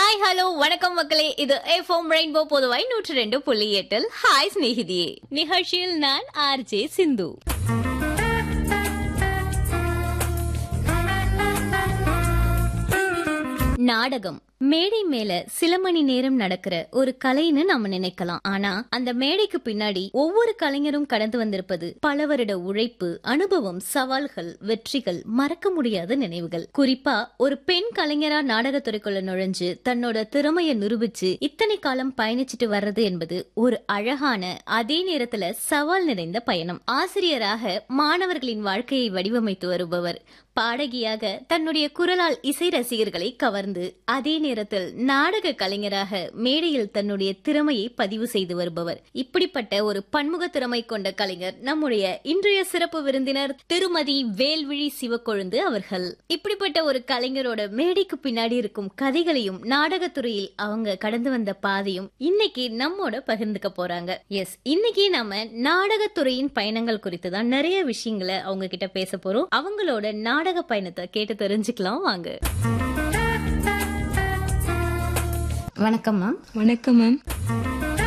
hi hello வணக்கம் மக்களே இது எஃப்எம் ரெயின்போ பொதுவாய் நூற்றி ரெண்டு புள்ளி எட்டில் ஹாய் ஸ்நேகிதியே நிகழ்ச்சியில் நான் ஆர்ஜே சிந்து நாடகம் மேடை மேல சில மணி நேரம் நடக்கிற ஒரு கலைன்னு நம்ம நினைக்கலாம் ஆனா அந்த மேடைக்கு பின்னாடி ஒவ்வொரு கலைஞரும் கடந்து வந்திருப்பது பல வருட உழைப்பு அனுபவம் சவால்கள் வெற்றிகள் மறக்க முடியாத நினைவுகள் குறிப்பா ஒரு பெண் கலைஞரா நாடகத்துறைக்குள்ள நுழைஞ்சு தன்னோட திறமைய நிரூபிச்சு இத்தனை காலம் பயணிச்சுட்டு வர்றது என்பது ஒரு அழகான அதே நேரத்துல சவால் நிறைந்த பயணம் ஆசிரியராக மாணவர்களின் வாழ்க்கையை வடிவமைத்து வருபவர் பாடகியாக தன்னுடைய குரலால் இசை ரசிகர்களை கவர்ந்து அதே நேரத்தில் நாடக கலைஞராக மேடையில் தன்னுடைய திறமையை பதிவு செய்து வருபவர் இப்படிப்பட்ட ஒரு பன்முக திறமை கொண்ட கலைஞர் நம்முடைய இன்றைய சிறப்பு விருந்தினர் திருமதி வேல்விழி சிவக்கொழுந்து அவர்கள் இப்படிப்பட்ட ஒரு கலைஞரோட மேடைக்கு பின்னாடி இருக்கும் கதைகளையும் நாடகத்துறையில் அவங்க கடந்து வந்த பாதையும் இன்னைக்கு நம்மோட பகிர்ந்துக்க போறாங்க எஸ் இன்னைக்கு நாம நாடகத்துறையின் பயணங்கள் குறித்து தான் நிறைய விஷயங்களை அவங்க கிட்ட பேச போறோம் அவங்களோட நாடக பயணத்தை கேட்டு தெரிஞ்சுக்கலாம் வாங்க வணக்கம் மேம் வணக்கம் மேம்